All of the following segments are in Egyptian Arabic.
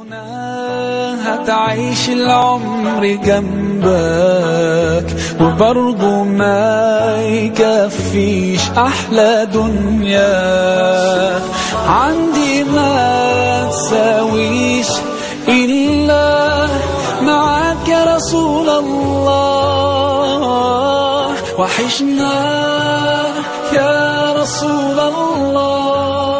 هتعيش العمر جنبك وبرضه ما يكفيش احلى دنيا عندي ما تساويش الا معاك يا رسول الله وحشنا يا رسول الله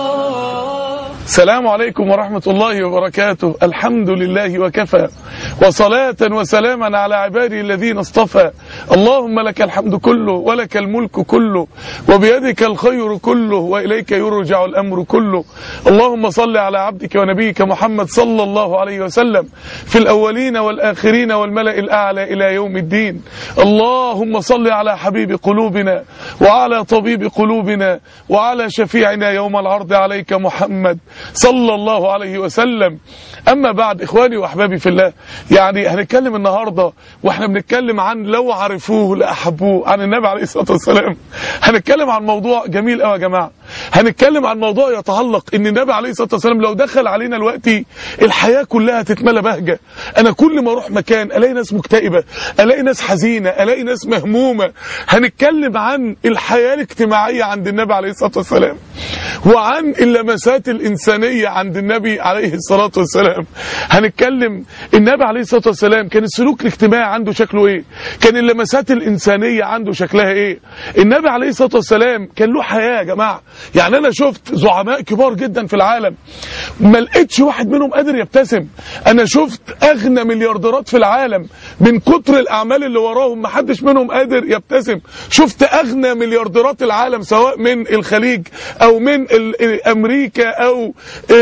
السلام عليكم ورحمة الله وبركاته الحمد لله وكفى وصلاة وسلاما على عبادي الذين اصطفى اللهم لك الحمد كله ولك الملك كله وبيدك الخير كله وإليك يرجع الأمر كله اللهم صل على عبدك ونبيك محمد صلى الله عليه وسلم في الأولين والآخرين والملأ الأعلى إلى يوم الدين اللهم صل على حبيب قلوبنا وعلى طبيب قلوبنا وعلى شفيعنا يوم العرض عليك محمد صلى الله عليه وسلم أما بعد إخواني وأحبابي في الله يعني هنتكلم النهاردة وإحنا بنتكلم عن لو عرفوه لأحبوه عن النبي عليه الصلاة والسلام هنتكلم عن موضوع جميل قوي يا جماعة هنتكلم عن موضوع يتعلق ان النبي عليه الصلاه والسلام لو دخل علينا دلوقتي الحياه كلها تتملى بهجه انا كل ما اروح مكان الاقي ناس مكتئبه الاقي ناس حزينه الاقي ناس مهمومه هنتكلم عن الحياه الاجتماعيه عند النبي عليه الصلاه والسلام وعن اللمسات الانسانيه عند النبي عليه الصلاه والسلام هنتكلم النبي عليه الصلاه والسلام كان السلوك الاجتماعي عنده شكله ايه كان اللمسات الانسانيه عنده شكلها ايه النبي عليه الصلاه والسلام كان له حياه يا جماعه يعني انا شفت زعماء كبار جدا في العالم ما لقيتش واحد منهم قادر يبتسم انا شفت اغنى مليارديرات في العالم من كتر الاعمال اللي وراهم ما حدش منهم قادر يبتسم شفت اغنى مليارديرات العالم سواء من الخليج او من ال- امريكا او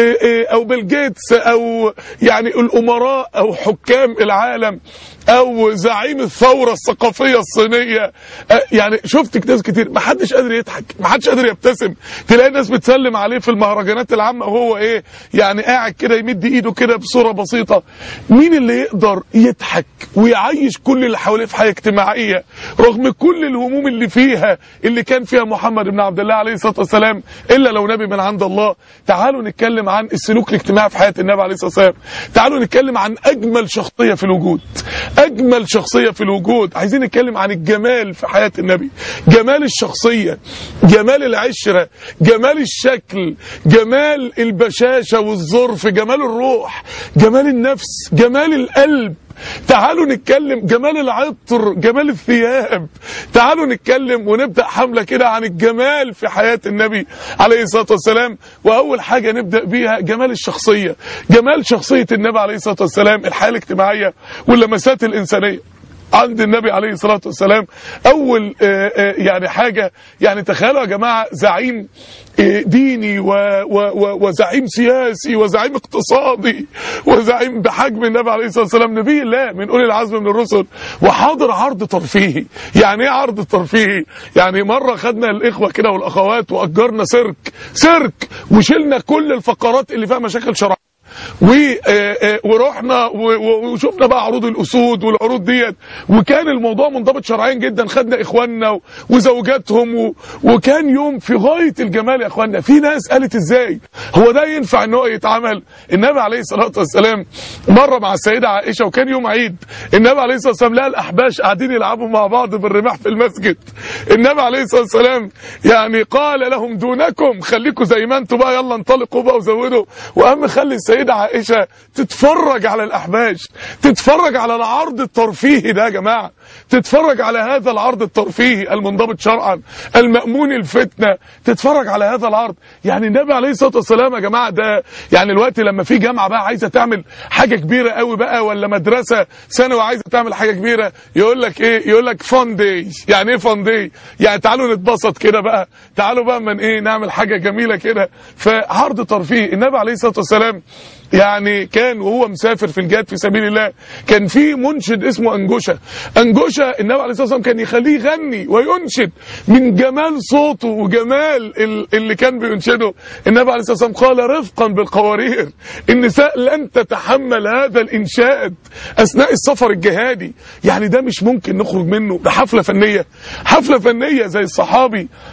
او بيل جيتس او يعني الامراء او حكام العالم او زعيم الثوره الثقافيه الصينيه أه، يعني شفت ناس كتير ما حدش قادر يضحك ما حدش قادر يبتسم تلاقي ناس بتسلم عليه في المهرجانات العامه وهو ايه يعني قاعد كده يمد ايده كده بصوره بسيطه مين اللي يقدر يضحك ويعيش كل اللي حواليه في حياه اجتماعيه رغم كل الهموم اللي فيها اللي كان فيها محمد بن عبد الله عليه الصلاه والسلام الا لو نبي من عند الله تعالوا نتكلم عن السلوك الاجتماعي في حياه النبي عليه الصلاه والسلام تعالوا نتكلم عن اجمل شخصيه في الوجود اجمل شخصيه في الوجود عايزين نتكلم عن الجمال في حياه النبي جمال الشخصيه جمال العشره جمال الشكل جمال البشاشه والظرف جمال الروح جمال النفس جمال القلب تعالوا نتكلم جمال العطر جمال الثياب تعالوا نتكلم ونبدأ حملة كده عن الجمال في حياة النبي عليه الصلاة والسلام وأول حاجة نبدأ بيها جمال الشخصية جمال شخصية النبي عليه الصلاة والسلام الحياة الاجتماعية واللمسات الإنسانية عند النبي عليه الصلاة والسلام أول آه، آه، يعني حاجة يعني تخيلوا يا جماعة زعيم آه، ديني و و و وزعيم سياسي وزعيم اقتصادي وزعيم بحجم النبي عليه الصلاة والسلام نبي الله من أولي العزم من الرسل وحاضر عرض ترفيهي يعني ايه عرض ترفيهي يعني مرة خدنا الإخوة كده والأخوات وأجرنا سيرك سيرك وشلنا كل الفقرات اللي فيها مشاكل شرعية و آه، آه، ورحنا و- و- وشفنا بقى عروض الاسود والعروض ديت وكان الموضوع منضبط شرعيا جدا خدنا اخواننا و- وزوجاتهم و- وكان يوم في غايه الجمال يا اخواننا في ناس قالت ازاي هو ده ينفع ان هو يتعمل النبي عليه الصلاه والسلام مره مع السيده عائشه وكان يوم عيد النبي عليه الصلاه والسلام لقى الاحباش قاعدين يلعبوا مع بعض بالرماح في المسجد النبي عليه الصلاه والسلام يعني قال لهم دونكم خليكم زي ما انتم بقى يلا انطلقوا بقى وزودوا واهم خلي السيده عائشه تتفرج على الاحباش تتفرج على العرض الترفيهي ده يا جماعه تتفرج على هذا العرض الترفيهي المنضبط شرعا المأمون الفتنه تتفرج على هذا العرض يعني النبي عليه الصلاه والسلام يا جماعه ده يعني الوقت لما في جامعه بقى عايزه تعمل حاجه كبيره قوي بقى ولا مدرسه ثانوي عايزه تعمل حاجه كبيره يقول لك ايه يقول لك فان داي يعني ايه فان داي يعني تعالوا نتبسط كده بقى تعالوا بقى من ايه نعمل حاجه جميله كده فعرض ترفيهي النبي عليه الصلاه والسلام يعني كان وهو مسافر في الجهاد في سبيل الله كان في منشد اسمه انجوشه انجوشه النبي عليه الصلاه والسلام كان يخليه يغني وينشد من جمال صوته وجمال ال- اللي كان بينشده النبي عليه الصلاه والسلام قال رفقا بالقوارير النساء لن تتحمل هذا الانشاد اثناء السفر الجهادي يعني ده مش ممكن نخرج منه ده حفله فنيه حفله فنيه زي الصحابي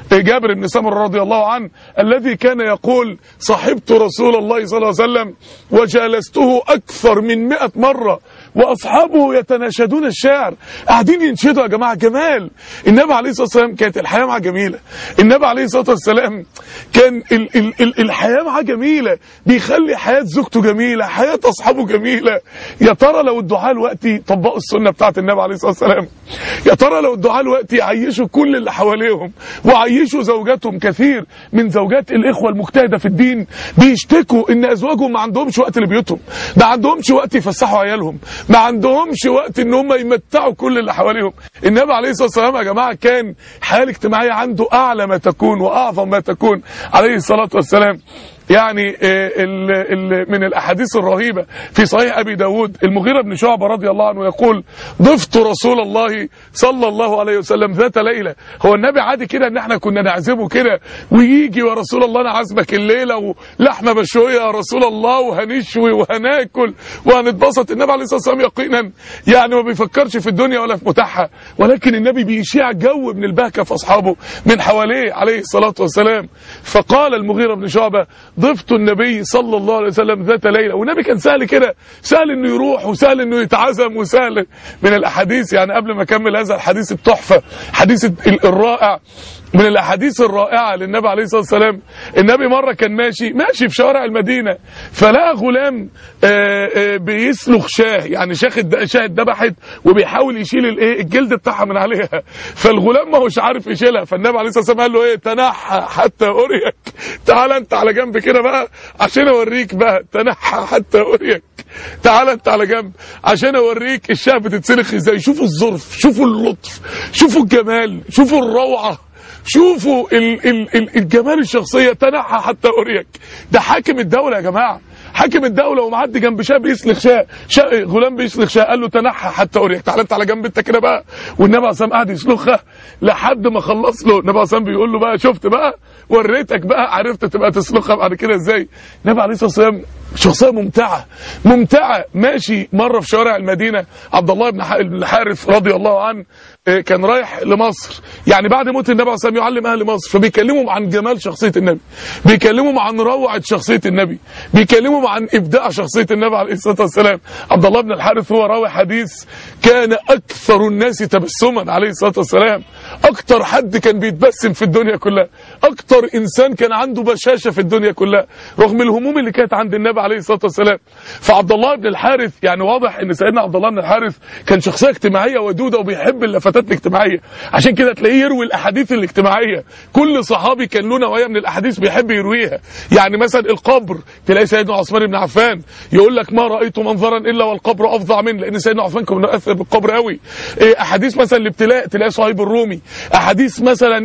جابر بن سمر رضي الله عنه الذي كان يقول صحبت رسول الله صلى الله عليه وسلم وجالسته أكثر من مئة مرة وأصحابه يتناشدون الشعر قاعدين ينشدوا يا جماعة جمال النبي عليه الصلاة والسلام كانت الحياة معاه جميلة النبي عليه الصلاة والسلام كان ال ال ال الحياة معاه جميلة بيخلي حياة زوجته جميلة حياة أصحابه جميلة يا ترى لو الدعاء دلوقتي طبقوا السنة بتاعت النبي عليه الصلاة والسلام يا ترى لو الدعاء دلوقتي يعيشوا كل اللي حواليهم وعيشوا زوجاتهم كثير من زوجات الإخوة المجتهدة في الدين بيشتكوا إن أزواجهم ما عندهمش وقت لبيوتهم ما عندهمش وقت يفسحوا عيالهم ما عندهمش وقت ان هم يمتعوا كل اللي حواليهم النبي عليه الصلاه والسلام يا جماعه كان الحياه الاجتماعيه عنده اعلى ما تكون واعظم ما تكون عليه الصلاه والسلام يعني ال ال من الاحاديث الرهيبه في صحيح ابي داود المغيره بن شعبه رضي الله عنه يقول ضفت رسول الله صلى الله عليه وسلم ذات ليله هو النبي عادي كده ان احنا كنا نعزمه كده ويجي يا رسول الله انا عازمك الليله ولحمه مشويه يا رسول الله وهنشوي وهناكل وهنتبسط النبي عليه الصلاه والسلام يقينا يعني ما بيفكرش في الدنيا ولا في متاعها ولكن النبي بيشيع جو من البهكه في اصحابه من حواليه عليه الصلاه والسلام فقال المغيره بن شعبه ضفت النبي صلى الله عليه وسلم ذات ليلة والنبي كان سهل كده سهل انه يروح وسهل انه يتعزم وسهل من الاحاديث يعني قبل ما اكمل هذا الحديث التحفة حديث الرائع من الاحاديث الرائعه للنبي عليه الصلاه والسلام النبي مره كان ماشي ماشي في شوارع المدينه فلقى غلام آآ آآ بيسلخ شاه يعني شاه شاه اتذبحت وبيحاول يشيل الايه الجلد بتاعها من عليها فالغلام ما هوش عارف يشيلها فالنبي عليه الصلاه والسلام قال له ايه تنحى حتى اريك تعال انت على جنب كده بقى عشان اوريك بقى تنحى حتى اريك تعال انت على جنب عشان اوريك الشاه بتتسلخ ازاي شوفوا الظرف شوفوا اللطف شوفوا الجمال شوفوا الروعه شوفوا ال ال ال الجمال الشخصيه تنحى حتى اريك ده حاكم الدوله يا جماعه حاكم الدوله ومعدي جنب شاه بيسلخ شاه شا غلام بيسلخ شاه قال له تنحى حتى اريك تعالى انت على جنب انت كده بقى والنبي عليه الصلاه قعد يسلخها لحد ما خلص له النبي عليه الصلاه بيقول له بقى شفت بقى وريتك بقى عرفت تبقى تسلخها بعد كده ازاي النبي عليه الصلاه والسلام شخصيه ممتعه ممتعه ماشي مره في شوارع المدينه عبد الله بن الحارث رضي الله عنه كان رايح لمصر يعني بعد موت النبي عليه الصلاه والسلام يعلم اهل مصر فبيكلمهم عن جمال شخصيه النبي بيكلمهم عن روعه شخصيه النبي بيكلمهم عن ابداع شخصيه النبي عليه الصلاه والسلام عبد الله بن الحارث هو راوي حديث كان اكثر الناس تبسما عليه الصلاه والسلام اكتر حد كان بيتبسم في الدنيا كلها اكتر انسان كان عنده بشاشه في الدنيا كلها رغم الهموم اللي كانت عند النبي عليه الصلاه والسلام فعبد الله بن الحارث يعني واضح ان سيدنا عبد الله بن الحارث كان شخصيه اجتماعيه ودوده وبيحب اللفتات الاجتماعيه عشان كده تلاقيه يروي الاحاديث الاجتماعيه كل صحابي كان له نوعيه من الاحاديث بيحب يرويها يعني مثلا القبر تلاقي سيدنا عثمان بن عفان يقول لك ما رايت منظرا الا والقبر افظع منه لان سيدنا عثمان كان متاثر بالقبر قوي احاديث مثلا الابتلاء تلاقي صهيب الرومي احاديث مثلا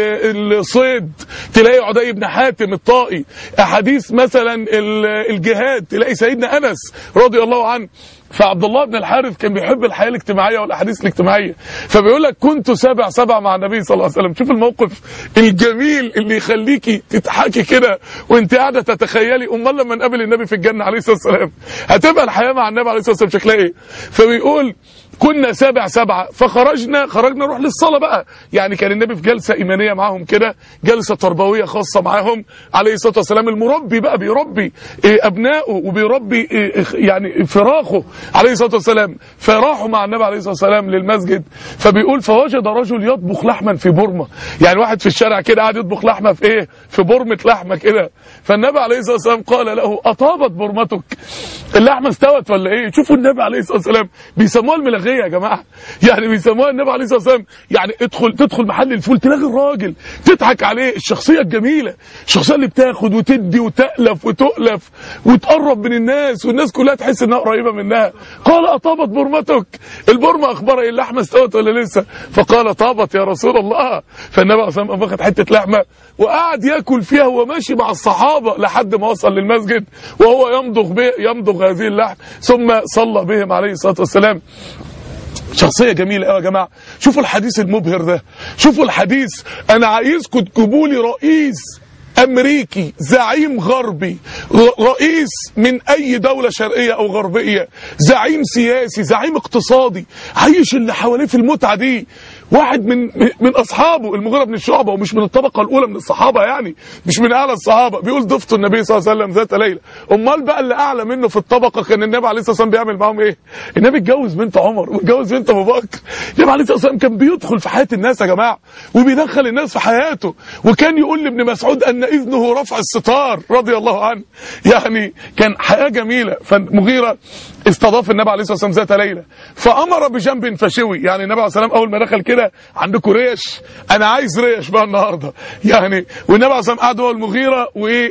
الصيد تلاقي عدي بن حاتم الطائي احاديث مثلا الجهاد تلاقي سيدنا انس رضي الله عنه فعبد الله بن الحارث كان بيحب الحياه الاجتماعيه والاحاديث الاجتماعيه فبيقول لك كنت سابع سبع مع النبي صلى الله عليه وسلم شوف الموقف الجميل اللي يخليكي تضحكي كده وانت قاعده تتخيلي امال لما نقابل النبي في الجنه عليه الصلاه والسلام هتبقى الحياه مع النبي عليه الصلاه والسلام شكلها ايه فبيقول كنا سابع سبعة فخرجنا خرجنا نروح للصلاة بقى يعني كان النبي في جلسة إيمانية معاهم كده جلسة تربوية خاصة معاهم عليه الصلاة والسلام المربي بقى بيربي أبنائه وبيربي يعني فراخه عليه الصلاة والسلام فراحوا مع النبي عليه الصلاة والسلام للمسجد فبيقول فوجد رجل يطبخ لحما في برمة يعني واحد في الشارع كده قاعد يطبخ لحمة في ايه في برمة لحمة كده فالنبي عليه الصلاة والسلام قال له أطابت برمتك اللحمة استوت ولا ايه شوفوا النبي عليه الصلاة والسلام بيسموها الملغية يا جماعة يعني بيسموها النبي عليه الصلاة والسلام يعني ادخل تدخل محل الفول تلاقي الراجل تضحك عليه الشخصية الجميلة الشخصية اللي بتاخد وتدي وتألف وتؤلف وتقرب من الناس والناس كلها تحس انها قريبة منها قال أطابت برمتك البرمة أخبار ايه اللحمة استوت ولا لسه فقال طابت يا رسول الله فالنبي عليه الصلاة والسلام واخد حتة لحمة وقعد ياكل فيها وهو ماشي مع الصحابة لحد ما وصل للمسجد وهو يمضغ به يمضغ هذه اللحم ثم صلى بهم عليه الصلاة والسلام شخصية جميلة قوي يا جماعة شوفوا الحديث المبهر ده شوفوا الحديث أنا عايزكم تجيبوا لي رئيس امريكي زعيم غربي رئيس من اي دولة شرقية او غربية زعيم سياسي زعيم اقتصادي عايش اللي حواليه في المتعة دي واحد من من اصحابه المغيره بن الشعبه ومش من الطبقه الاولى من الصحابه يعني مش من اعلى الصحابه بيقول ضفت النبي صلى الله عليه وسلم ذات ليله امال بقى اللي اعلى منه في الطبقه كان النبي عليه الصلاه والسلام بيعمل معاهم ايه النبي اتجوز بنت عمر واتجوز بنت ابو بكر النبي عليه الصلاه والسلام كان بيدخل في حياه الناس يا جماعه وبيدخل الناس في حياته وكان يقول لابن مسعود ان اذنه رفع الستار رضي الله عنه يعني كان حياه جميله فالمغيره استضاف النبي عليه الصلاه والسلام ذات ليله فامر بجنب فشوي يعني النبي عليه الصلاه والسلام اول ما دخل كده عندكم ريش انا عايز ريش بقى النهارده يعني والنبي عليه الصلاه والسلام قعد هو المغيره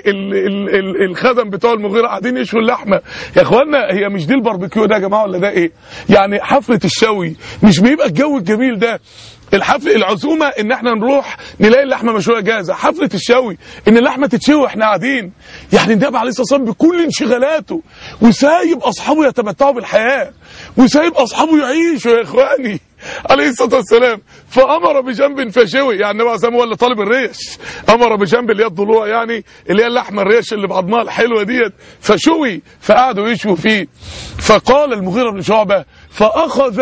والخدم بتوع المغيره قاعدين يشووا اللحمه يا اخوانا هي مش دي الباربيكيو ده يا جماعه ولا ده ايه يعني حفله الشوي مش بيبقى الجو الجميل ده الحفل العزومه ان احنا نروح نلاقي اللحمه مشويه جاهزه حفله الشوي ان اللحمه تتشوي واحنا قاعدين يعني النبي عليه الصلاه والسلام بكل انشغالاته وسايب اصحابه يتمتعوا بالحياه وسايب اصحابه يعيشوا يا اخواني عليه الصلاه والسلام فامر بجنب فشوي يعني النبي عليه الصلاه هو اللي طالب الريش امر بجنب اللي هي الضلوع يعني اللي هي اللحمه الريش اللي بعضمها الحلوه ديت فشوي فقعدوا يشووا فيه فقال المغيره بن شعبه فاخذ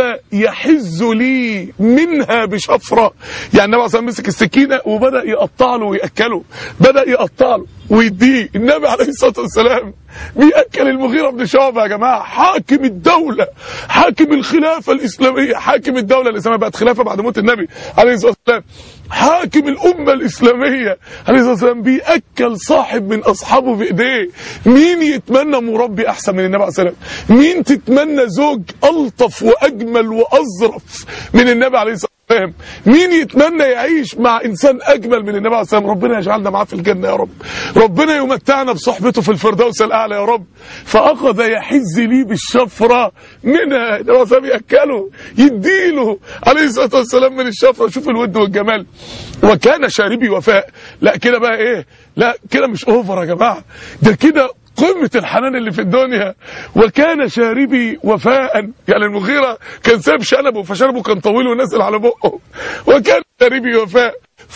يحز لي منها بشفره يعني النبي عليه الصلاه مسك السكينه وبدا يقطع له وياكله بدا يقطع له ويديه النبي عليه الصلاه والسلام بياكل المغيره بن شعبه يا جماعه حاكم الدوله حاكم الخلافه الاسلاميه حاكم الدوله الاسلاميه بقت خلافه بعد موت النبي عليه الصلاه والسلام حاكم الامه الاسلاميه عليه الصلاه والسلام بياكل صاحب من اصحابه بايديه مين يتمنى مربي احسن من النبي عليه الصلاه والسلام مين تتمنى زوج الطف واجمل واظرف من النبي عليه الصلاه والسلام مين يتمنى يعيش مع انسان اجمل من النبي عليه الصلاه والسلام ربنا يجعلنا معاه في الجنه يا رب ربنا يمتعنا بصحبته في الفردوس الاعلى يا رب فاخذ يحز لي بالشفره منها النبي عليه الصلاه ياكله يديله عليه الصلاه والسلام من الشفره شوف الود والجمال وكان شاربي وفاء لا كده بقى ايه لا كده مش اوفر يا جماعه ده كده قمة الحنان اللي في الدنيا وكان شاربي وفاء يعني المغيرة كان ساب شنبه فشنبه كان طويل ونازل على بقه وكان شاربي وفاء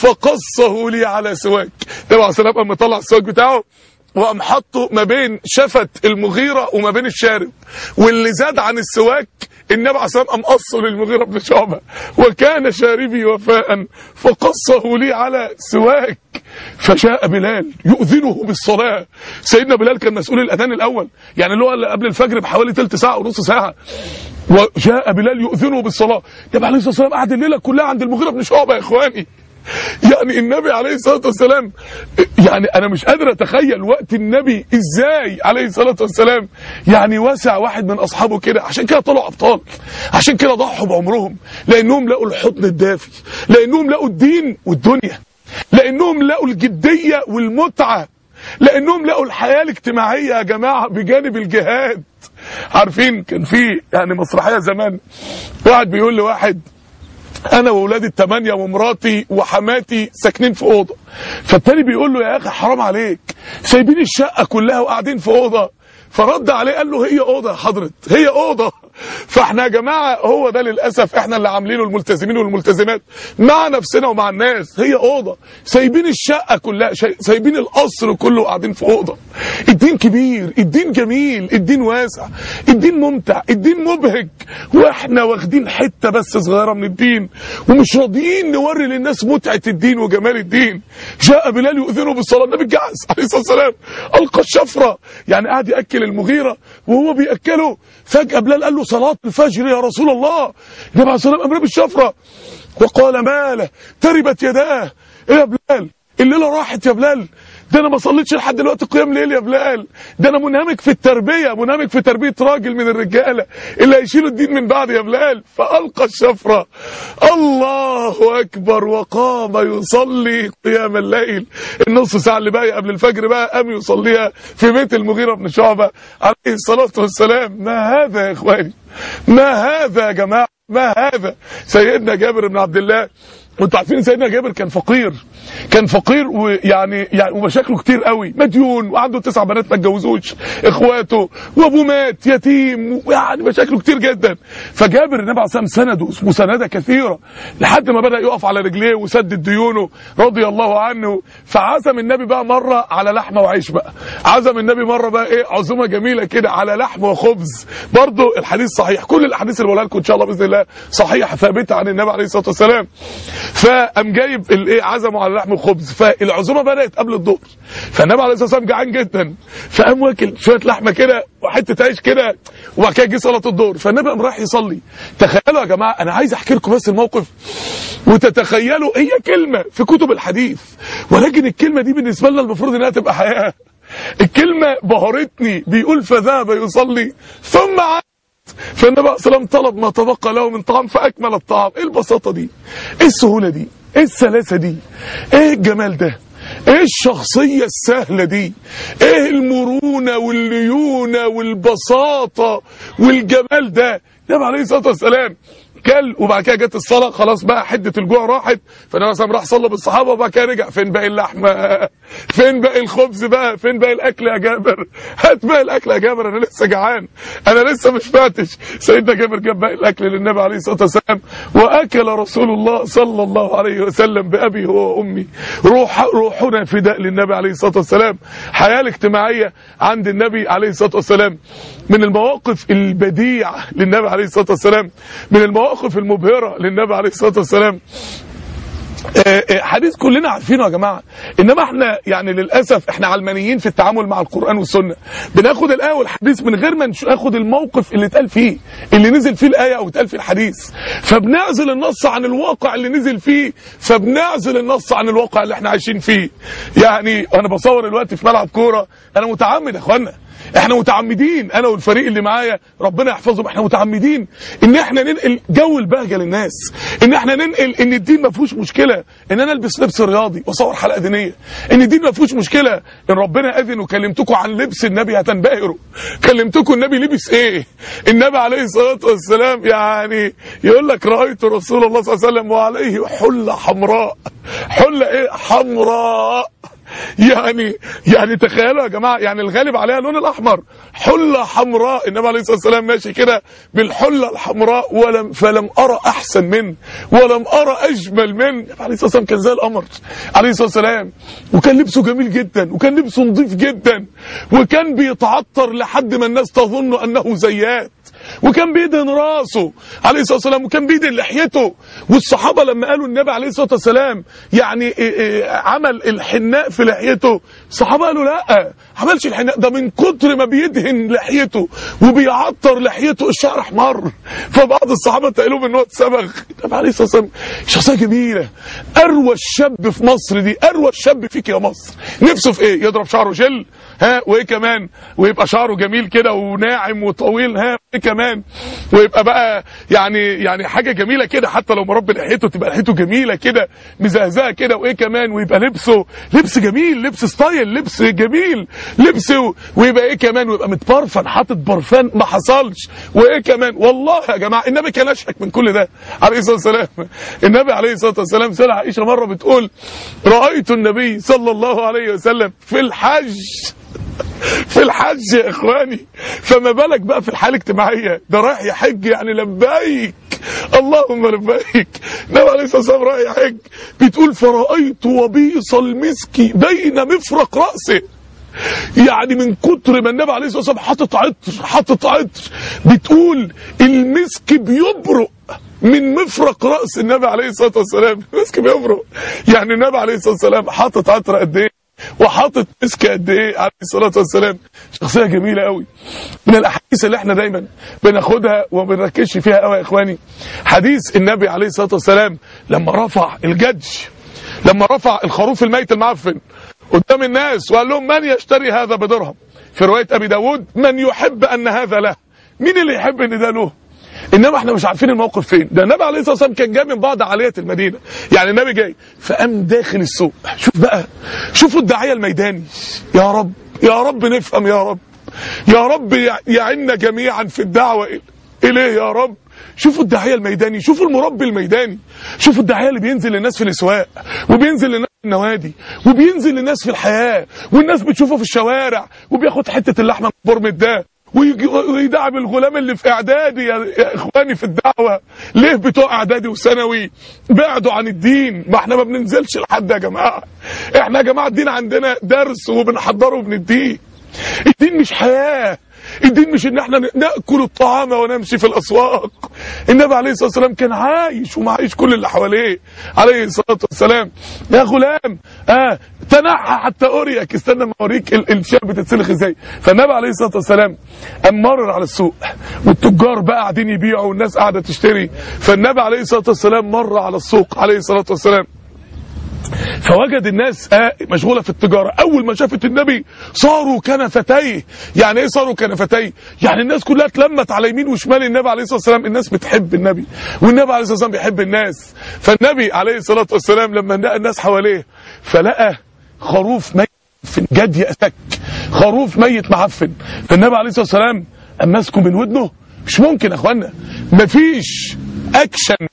فقصه لي على سواك النبي عليه الصلاه والسلام طلع السواك بتاعه وقام حطه ما بين شفة المغيرة وما بين الشارب واللي زاد عن السواك النبي عليه الصلاه والسلام قصه للمغيرة بن شعبة وكان شاربي وفاء فقصه لي على سواك فجاء بلال يؤذنه بالصلاة سيدنا بلال كان مسؤول الأذان الأول يعني اللي هو قبل الفجر بحوالي ثلث ساعة ونص ساعة وجاء بلال يؤذنه بالصلاة النبي عليه الصلاة والسلام قعد الليلة كلها عند المغيرة بن شعبة يا إخواني يعني النبي عليه الصلاة والسلام يعني أنا مش قادر أتخيل وقت النبي إزاي عليه الصلاة والسلام يعني وسع واحد من أصحابه كده عشان كده طلعوا أبطال عشان كده ضحوا بعمرهم لأنهم لقوا الحضن الدافي لأنهم لقوا الدين والدنيا لأنهم لقوا الجدية والمتعة لأنهم لقوا الحياة الاجتماعية يا جماعة بجانب الجهاد عارفين كان في يعني مسرحية زمان واحد بيقول لواحد انا واولادي الثمانيه ومراتي وحماتي ساكنين في اوضه فالتاني بيقول له يا اخي حرام عليك سايبين الشقه كلها وقاعدين في اوضه فرد عليه قال له هي اوضه يا حضرت هي اوضه فاحنا يا جماعه هو ده للاسف احنا اللي عاملينه الملتزمين والملتزمات مع نفسنا ومع الناس هي اوضه سايبين الشقه كلها سايبين القصر كله قاعدين في اوضه الدين كبير الدين جميل الدين واسع الدين ممتع الدين مبهج واحنا واخدين حته بس صغيره من الدين ومش راضيين نوري للناس متعه الدين وجمال الدين جاء بلال يؤذنه بالصلاه النبي جعس عليه الصلاه والسلام القى الشفره يعني قاعد ياكل المغيره وهو بياكله فجاه بلال قال له صلاه الفجر يا رسول الله النبي عليه الصلاه والسلام امر بالشفره وقال ماله تربت يداه ايه يا بلال الليله راحت يا بلال ده انا ما صليتش لحد دلوقتي قيام ليل يا بلال ده انا منهمك في التربيه منهمك في تربيه راجل من الرجاله اللي هيشيلوا الدين من بعد يا بلال فالقى الشفره الله اكبر وقام يصلي قيام الليل النص ساعه اللي باقي قبل الفجر بقى قام يصليها في بيت المغيره بن شعبه عليه الصلاه والسلام ما هذا يا اخواني ما هذا يا جماعه ما هذا سيدنا جابر بن عبد الله وانتوا عارفين سيدنا جابر كان فقير كان فقير ويعني يعني ومشاكله كتير قوي مديون وعنده تسع بنات ما اتجوزوش اخواته وابوه مات يتيم ويعني مشاكله كتير جدا فجابر النبي عليه الصلاه والسلام سنده مسانده كثيره لحد ما بدا يقف على رجليه وسدد ديونه رضي الله عنه فعزم النبي بقى مره على لحمه وعيش بقى عزم النبي مره بقى ايه عزومه جميله كده على لحم وخبز برضه الحديث صحيح كل الاحاديث اللي بقولها لكم ان شاء الله باذن الله صحيحه ثابته عن النبي عليه الصلاه والسلام فقام جايب الايه عزمه على لحم وخبز فالعزومه بدات قبل الظهر فالنبي عليه الصلاه والسلام جعان جدا فقام واكل شويه لحمه كده وحته عيش كده وبعد كده جه صلاه الظهر فالنبي قام رايح يصلي تخيلوا يا جماعه انا عايز احكي لكم بس الموقف وتتخيلوا هي كلمه في كتب الحديث ولكن الكلمه دي بالنسبه لنا المفروض انها تبقى حياه الكلمه بهرتني بيقول فذهب يصلي ثم عاد فالنبي عليه الصلاه والسلام طلب ما تبقى له من طعام فاكمل الطعام ايه البساطه دي ايه السهوله دي ايه السلاسه دي ايه الجمال ده ايه الشخصية السهلة دي ايه المرونة والليونة والبساطة والجمال ده النبي عليه الصلاة والسلام كل وبعد كده جت الصلاه خلاص بقى حده الجوع راحت فالنبي صلى راح صلى بالصحابه وبعد كده رجع فين باقي اللحمه فين باقي الخبز بقى فين باقي الاكل يا جابر هات باقي الاكل يا جابر انا لسه جعان انا لسه مش فاتش سيدنا جابر جاب باقي الاكل للنبي عليه الصلاه والسلام واكل رسول الله صلى الله عليه وسلم بابي هو وامي روح روحنا فداء للنبي عليه الصلاه والسلام حياه الاجتماعيه عند النبي عليه الصلاه والسلام من المواقف البديعه للنبي عليه الصلاه والسلام من المواقف المبهره للنبي عليه الصلاه والسلام حديث كلنا عارفينه يا جماعه انما احنا يعني للاسف احنا علمانيين في التعامل مع القران والسنه بناخد الايه والحديث من غير ما ناخد الموقف اللي اتقال فيه اللي نزل فيه الايه او اتقال فيه الحديث فبنعزل النص عن الواقع اللي نزل فيه فبنعزل النص عن الواقع اللي احنا عايشين فيه يعني انا بصور دلوقتي في ملعب كوره انا متعمد يا اخوانا احنا متعمدين انا والفريق اللي معايا ربنا يحفظهم احنا متعمدين ان احنا ننقل جو البهجه للناس ان احنا ننقل ان الدين ما فيهوش مشكله ان انا البس لبس رياضي واصور حلقه دينيه ان الدين ما فيهوش مشكله ان ربنا اذن وكلمتكم عن لبس النبي هتنبهروا كلمتكم النبي لبس ايه النبي عليه الصلاه والسلام يعني يقول لك رايت رسول الله صلى الله عليه وسلم وعليه حله حمراء حله ايه حمراء يعني يعني تخيلوا يا جماعه يعني الغالب عليها اللون الاحمر حله حمراء النبي عليه الصلاه والسلام ماشي كده بالحله الحمراء ولم فلم ارى احسن منه ولم ارى اجمل منه النبي عليه الصلاه والسلام كان زي القمر عليه الصلاه والسلام وكان لبسه جميل جدا وكان لبسه نظيف جدا وكان بيتعطر لحد ما الناس تظن انه زيات وكان بيدهن راسه عليه الصلاه والسلام وكان بيدهن لحيته والصحابه لما قالوا النبي عليه الصلاه والسلام يعني عمل الحناء في لحيته الصحابه قالوا لا عملش الحناء ده من كتر ما بيدهن لحيته وبيعطر لحيته الشعر احمر فبعض الصحابه تقالوا ان هو اتسبغ النبي عليه الصلاه والسلام شخصيه جميله اروى الشاب في مصر دي اروى الشاب فيك يا مصر نفسه في ايه يضرب شعره جل ها وايه كمان ويبقى شعره جميل كده وناعم وطويل ها وايه كمان ويبقى بقى يعني يعني حاجه جميله كده حتى لو مربي لحيته تبقى لحيته جميله كده مزهزهه كده وايه كمان ويبقى لبسه لبس جميل لبس ستايل لبس جميل لبس ويبقى ايه كمان ويبقى متبرفن حاطط برفان ما حصلش وايه كمان والله يا جماعه النبي كان اشهك من كل ده عليه الصلاه والسلام النبي عليه الصلاه والسلام سأل عائشه مره بتقول رايت النبي صلى الله عليه وسلم في الحج في الحج يا اخواني فما بالك بقى في الحاله الاجتماعيه ده رايح يحج يعني لبيك اللهم لبيك النبي عليه الصلاه والسلام رايح يحج بتقول فرايت وبيص المسك بين مفرق راسه يعني من كتر ما النبي عليه الصلاه والسلام حاطط عطر حاطط عطر بتقول المسك بيبرق من مفرق راس النبي عليه الصلاه والسلام المسك بيبرق يعني النبي عليه الصلاه والسلام حاطط عطر قد ايه وحاطط مسك قد ايه عليه الصلاه والسلام شخصيه جميله قوي من الاحاديث اللي احنا دايما بناخدها وما بنركزش فيها قوي يا اخواني حديث النبي عليه الصلاه والسلام لما رفع الجدج لما رفع الخروف الميت المعفن قدام الناس وقال لهم من يشتري هذا بدرهم في روايه ابي داود من يحب ان هذا له مين اللي يحب ان ده له انما احنا مش عارفين الموقف فين ده النبي عليه الصلاه والسلام كان جاي من بعض عاليات المدينه يعني النبي جاي فقام داخل السوق شوف بقى شوفوا الداعيه الميداني يا رب يا رب نفهم يا رب يا رب يعنا جميعا في الدعوه اليه يا رب شوفوا الداعيه الميداني شوفوا المربي الميداني شوفوا الداعيه اللي بينزل للناس في الاسواق وبينزل للناس في النوادي وبينزل للناس في الحياه والناس بتشوفه في الشوارع وبياخد حته اللحمه من برمة ده ويجي- ويدعم الغلام اللي في اعدادي يا يا اخواني في الدعوه ليه بتوع اعدادي وثانوي بعدوا عن الدين ما احنا ما بننزلش لحد يا جماعه احنا يا جماعه الدين عندنا درس وبنحضره وبنديه الدين مش حياه الدين مش ان احنا ناكل الطعام ونمشي في الاسواق النبي عليه الصلاه والسلام كان عايش ومعايش كل اللي حواليه عليه الصلاه والسلام يا غلام اه تنحى حتى اريك استنى ما اوريك ال- الشاه بتتسلخ ازاي فالنبي عليه الصلاه والسلام قام مرر على السوق والتجار بقى قاعدين يبيعوا والناس قاعده تشتري فالنبي عليه الصلاه والسلام مر على السوق عليه الصلاه والسلام فوجد الناس آه مشغوله في التجاره اول ما شافت النبي صاروا كنفتيه يعني ايه صاروا كنفتيه يعني الناس كلها اتلمت على يمين وشمال النبي عليه الصلاه والسلام الناس بتحب النبي والنبي عليه الصلاه والسلام بيحب الناس فالنبي عليه الصلاه والسلام لما لقى الناس حواليه فلقى خروف ميت في جدي اسك خروف ميت معفن فالنبي عليه الصلاه والسلام قام ماسكه من ودنه مش ممكن يا اخوانا مفيش اكشن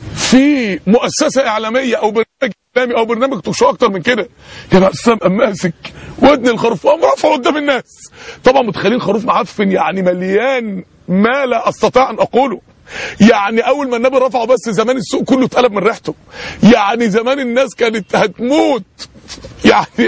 في مؤسسه اعلاميه او برنامج اعلامي او برنامج توك شو اكتر من كده يا اسام قام ماسك ودن الخروف وقام رافعه قدام الناس طبعا متخيلين خروف معفن يعني مليان ما لا استطيع ان اقوله يعني اول ما النبي رفعه بس زمان السوق كله اتقلب من ريحته يعني زمان الناس كانت هتموت يعني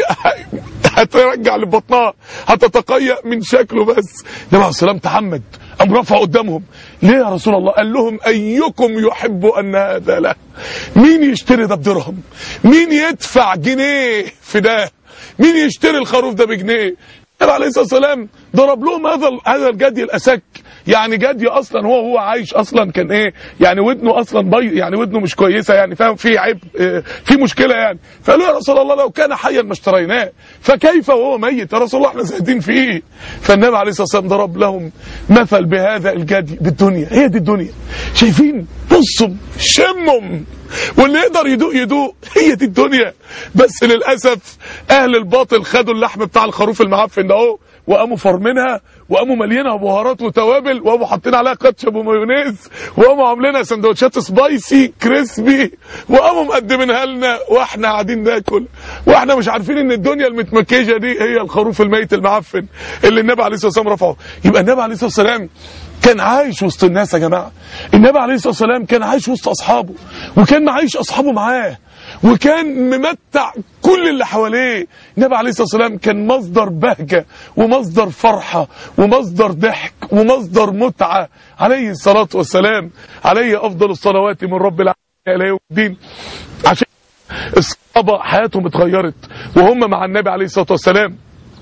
هترجع لبطنها هتتقيأ من شكله بس النبي عليه السلام تحمد قام رفعه قدامهم ليه يا رسول الله قال لهم ايكم يحب ان هذا له مين يشتري ده بدرهم مين يدفع جنيه في ده مين يشتري الخروف ده بجنيه النبي عليه الصلاه والسلام ضرب لهم هذا هذا الجدي الاسك يعني جدي اصلا هو هو عايش اصلا كان ايه يعني ودنه اصلا بي يعني ودنه مش كويسه يعني فاهم في عيب اه في مشكله يعني فقالوا يا رسول الله لو كان حيا ما اشتريناه فكيف وهو ميت يا رسول الله احنا زاهدين فيه فالنبي عليه الصلاه والسلام ضرب لهم مثل بهذا الجدي بالدنيا هي دي الدنيا شايفين بصوا شمهم واللي يقدر يدوق يدوق هي دي الدنيا بس للاسف اهل الباطل خدوا اللحم بتاع الخروف المعفن ده اهو وقاموا فرمينها وقاموا مليانها بهارات وتوابل وقاموا حاطين عليها كاتشب ومايونيز وقاموا عاملينها سندوتشات سبايسي كريسبي وقاموا مقدمينها لنا واحنا قاعدين ناكل واحنا مش عارفين ان الدنيا المتمكيجه دي هي الخروف الميت المعفن اللي النبي عليه الصلاه والسلام رفعه يبقى النبي عليه الصلاه والسلام كان عايش وسط الناس يا جماعه النبي عليه الصلاه والسلام كان عايش وسط اصحابه وكان معايش اصحابه معاه وكان ممتع كل اللي حواليه النبي عليه الصلاه والسلام كان مصدر بهجه ومصدر فرحه ومصدر ضحك ومصدر متعه عليه الصلاه والسلام عليه افضل الصلوات من رب العالمين الى يوم الدين عشان الصحابه حياتهم اتغيرت وهم مع النبي عليه الصلاه والسلام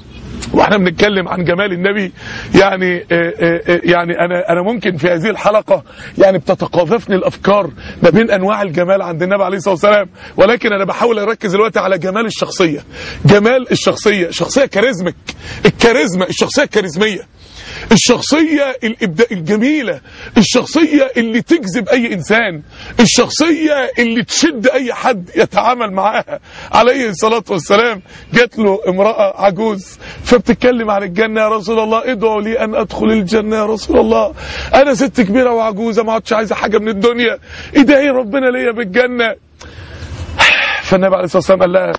واحنا بنتكلم عن جمال النبي يعني آآ آآ يعني انا انا ممكن في هذه الحلقه يعني بتتقاذفني الافكار ما بين انواع الجمال عند النبي عليه الصلاه والسلام ولكن انا بحاول اركز دلوقتي على جمال الشخصيه جمال الشخصيه شخصيه كاريزمك الكاريزما الشخصيه الكاريزميه الشخصية الإبداع الجميلة الشخصية اللي تجذب أي إنسان الشخصية اللي تشد أي حد يتعامل معاها عليه الصلاة والسلام جات له امرأة عجوز فبتتكلم عن الجنة يا رسول الله ادعوا لي أن أدخل الجنة يا رسول الله أنا ست كبيرة وعجوزة ما عادش عايزة حاجة من الدنيا ادعي ربنا ليا بالجنة فالنبي عليه الصلاة والسلام قال لها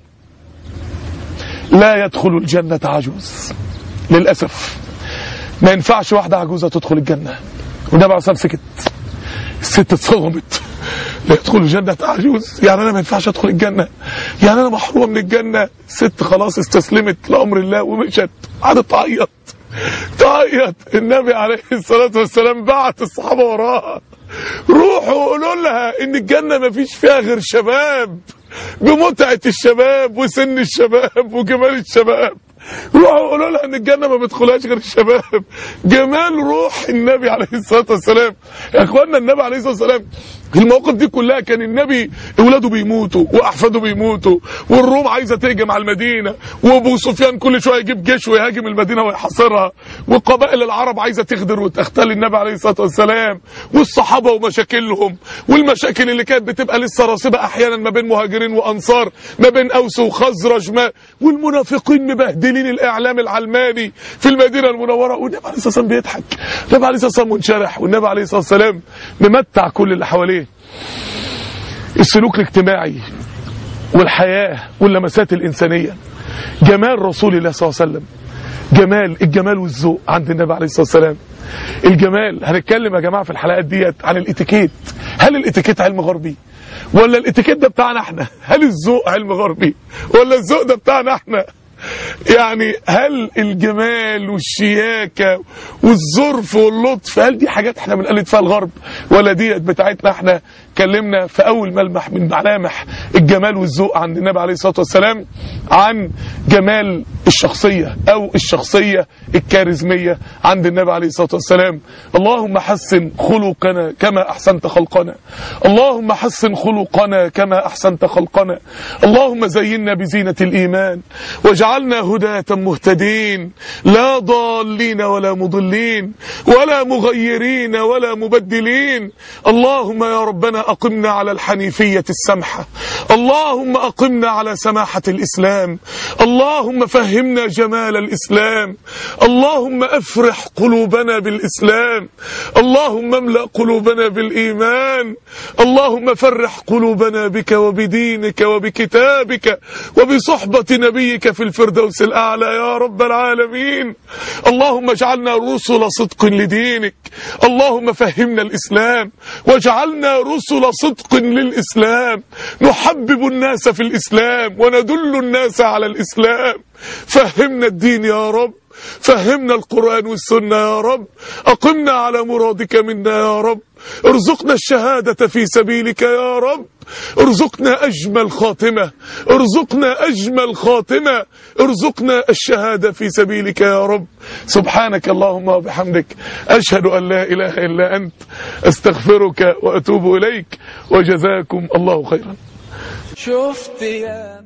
لا يدخل الجنة عجوز للأسف ما ينفعش واحدة عجوزة تدخل الجنة والنبي عليه الصلاة سكت الست اتصدمت لا يدخل الجنة عجوز يعني أنا ما ينفعش أدخل الجنة يعني أنا محرومة من الجنة الست خلاص استسلمت لأمر الله ومشت قعدت تعيط تعيط النبي عليه الصلاة والسلام بعت الصحابة وراها روحوا قولوا لها ان الجنة ما فيش فيها غير شباب بمتعة الشباب وسن الشباب وجمال الشباب روحوا قولوا لها ان الجنه ما بيدخلهاش غير الشباب جمال روح النبي عليه الصلاه والسلام يا اخوانا النبي عليه الصلاه والسلام المواقف دي كلها كان النبي اولاده بيموتوا واحفاده بيموتوا والروم عايزه تهجم على المدينه وابو سفيان كل شويه يجيب جيش ويهاجم المدينه ويحاصرها وقبائل العرب عايزه تغدر وتختل النبي عليه الصلاه والسلام والصحابه ومشاكلهم والمشاكل اللي كانت بتبقى لسه راصبه احيانا ما بين مهاجرين وانصار ما بين اوس وخزرج ما والمنافقين مبهدلين الاعلام العلماني في المدينه المنوره والنبي عليه الصلاه والسلام بيضحك النبي عليه الصلاه والسلام منشرح والنبي عليه الصلاه والسلام ممتع كل اللي حواليه السلوك الاجتماعي والحياة واللمسات الإنسانية جمال رسول الله صلى الله عليه وسلم جمال الجمال والذوق عند النبي عليه الصلاة والسلام الجمال هنتكلم يا جماعة في الحلقات ديت عن الاتيكيت هل الاتيكيت علم غربي ولا الاتيكيت ده بتاعنا احنا هل الذوق علم غربي ولا الذوق ده بتاعنا احنا يعني هل الجمال والشياكة والظرف واللطف هل دي حاجات احنا بنقلد فيها الغرب ولا ديت بتاعتنا احنا اتكلمنا في اول ملمح من ملامح الجمال والذوق عند النبي عليه الصلاه والسلام عن جمال الشخصيه او الشخصيه الكاريزميه عند النبي عليه الصلاه والسلام اللهم حسن خلقنا كما احسنت خلقنا اللهم حسن خلقنا كما احسنت خلقنا اللهم زينا بزينه الايمان واجعلنا هداة مهتدين لا ضالين ولا مضلين ولا مغيرين ولا مبدلين اللهم يا ربنا أقمنا على الحنيفية السمحة اللهم أقمنا على سماحة الإسلام اللهم فهمنا جمال الإسلام اللهم أفرح قلوبنا بالإسلام اللهم املأ قلوبنا بالإيمان اللهم فرح قلوبنا بك وبدينك وبكتابك وبصحبة نبيك في الفردوس الأعلى يا رب العالمين اللهم اجعلنا رسل صدق لدينك اللهم فهمنا الإسلام واجعلنا رسل صدق للإسلام نحبب الناس في الإسلام وندل الناس على الإسلام فهمنا الدين يا رب فهمنا القرآن والسنة يا رب أقمنا على مرادك منا يا رب ارزقنا الشهادة في سبيلك يا رب ارزقنا أجمل خاتمة ارزقنا أجمل خاتمة ارزقنا الشهادة في سبيلك يا رب سبحانك اللهم وبحمدك أشهد أن لا إله إلا أنت أستغفرك وأتوب إليك وجزاكم الله خيرا شفت يا